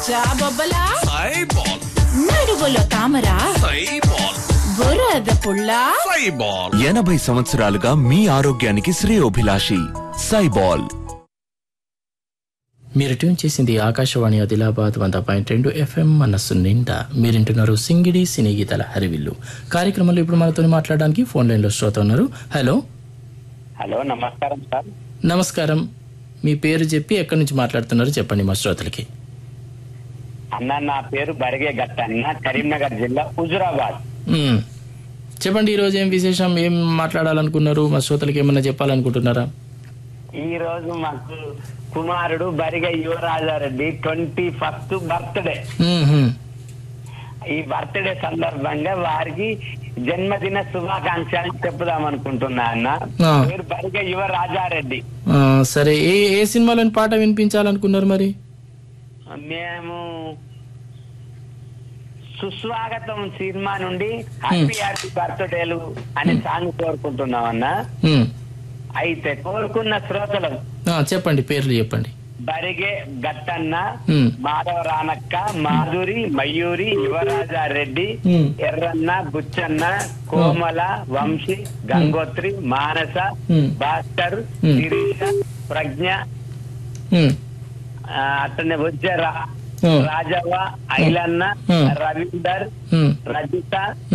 జాబొబ్బలా సైబాల్ నడువులో తామర సైబాల్ బురద పుల్ల సైబాల్ ఎనభై సంవత్సరాలుగా మీ ఆరోగ్యానికి శ్రేయోభిలాషి సైబాల్ మీరు ట్యూన్ చేసింది ఆకాశవాణి ఆదిలాబాద్ వంద పాయింట్ రెండు ఎఫ్ఎం మనస్సు నిండా మీరింటున్నారు సింగిడి సినీ గీతాల హరివిల్లు కార్యక్రమంలో ఇప్పుడు మనతో మాట్లాడడానికి ఫోన్ లైన్లో శ్రోత ఉన్నారు హలో హలో నమస్కారం సార్ నమస్కారం మీ పేరు చెప్పి ఎక్కడి నుంచి మాట్లాడుతున్నారు చెప్పండి మా శ్రోతలకి అన్న నా పేరు బరిగే గట్ట అన్న కరీంనగర్ జిల్లా హుజురాబాద్ మ్మ్. చెప్పండి ఈరోజు ఏం విశేషం ఏం మాట్లాడాలనుకున్నారు మా శ్రోతలకి ఏమన్నా చెప్పాలనుకుంటున్నారా ఈ రోజు మాకు కుమారుడు Bariga Yuvaraja Reddy twenty first birthday మ్మ్, మ్మ్. ఈ బర్త్డే సందర్భంగా వారికి జన్మదిన శుభాకాంక్షలు చెప్పుదాం అనుకుంటున్నా అన్న ఆ. పేరు బరిగ యువరాజారెడ్డి ఆ, సరే ఏ ఏ సినిమాలోని పాట వినిపించాలనుకున్నారు మరి మేము సుస్వాగతం సినిమా నుండి హ్యాపీ హ్యాపీ బర్త్డేలు అనే సాంగ్ కోరుకుంటున్నాం అన్న మ్మ్. అయితే కోరుకున్న శ్రోతలు ఆ, చెప్పండి పేర్లు చెప్పండి బరిగే గట్టన్న మ్మ్. మాధవ రానక్క మాధురి మయూరి యువరాజా రెడ్డి మ్మ్. ఎర్రన్న బుచ్చన్న కోమల వంశీ గంగోత్రి మానస మ్మ్. భాస్కర్ మ్మ్. శిరీష ప్రజ్ఞ మ్మ్. ఆ, అతని ఉజ్జర మ్మ్. రాజవ్వ ఐలన్న మ్మ్. రవీందర్ మ్మ్. రజిత